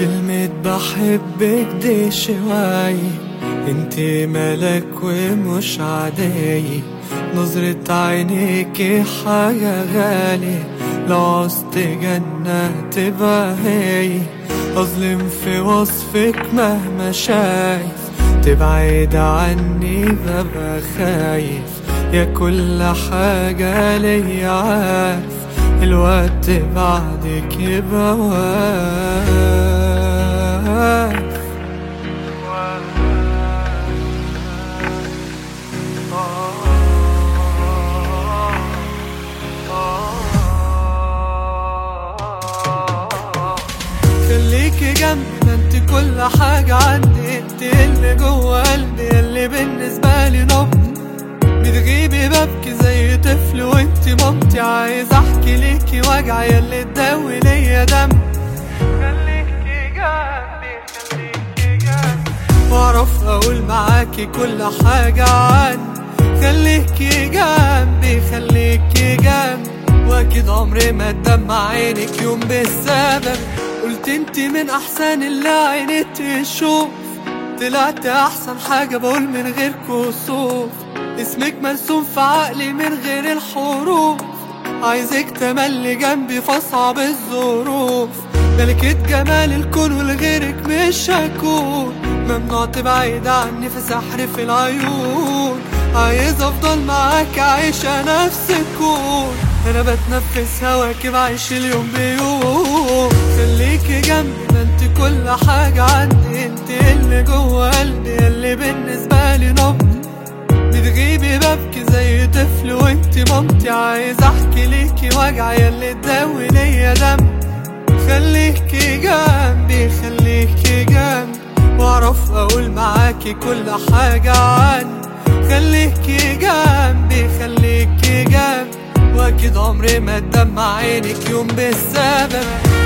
كلمة بحبك دي شوي انتي ملك ومش عادي نظرة عينيكي حاجة غالية لو عوزت جنة تبقى هي أظلم في وصفك مهما شايف تبعد عني ببقى خايف يا كل حاجة ليا عارف الوقت بعدك يبقى واقف خليكي جنبي ده انت كل حاجة عندي انت اللي جوه قلبي اللي بالنسبة لي نبض بتغيبي ببكي زي طفل وانت مامتي عايز احكي ليكي وجعي اللي تداوي ليا دم خليكي جنبي خليكي جنبي واعرف اقول معاكي كل حاجة عني خليكي جنبي خليكي جنبي واكيد عمري ما اتدمع عينك يوم بالسبب قلت انت من احسن اللي عيني تشوف طلعت احسن حاجة بقول من غير كسوف اسمك مرسوم في عقلي من غير الحروف عايزك تملي جنبي في اصعب الظروف ملكة جمال الكون ولغيرك مش هكون ممنوع تبعد عني في سحر في العيون عايز افضل معاك عايشة نفس الكون انا بتنفس هواك بعيش اليوم بيوم خليكي جنبي ده انت كل حاجة عندي انت اللي جوه قلبي اللي بالنسبة لي نبض بتغيبي ببكي زي طفل وانت مامتي عايز احكي ليكي وجعي اللي تداوي ليا دم خليكي جنبي خليكي جنبي واعرف اقول معاكي كل حاجة عني خليكي جنبي خليكي جنبي واكيد عمري ما اتدمع عينك يوم بالسبب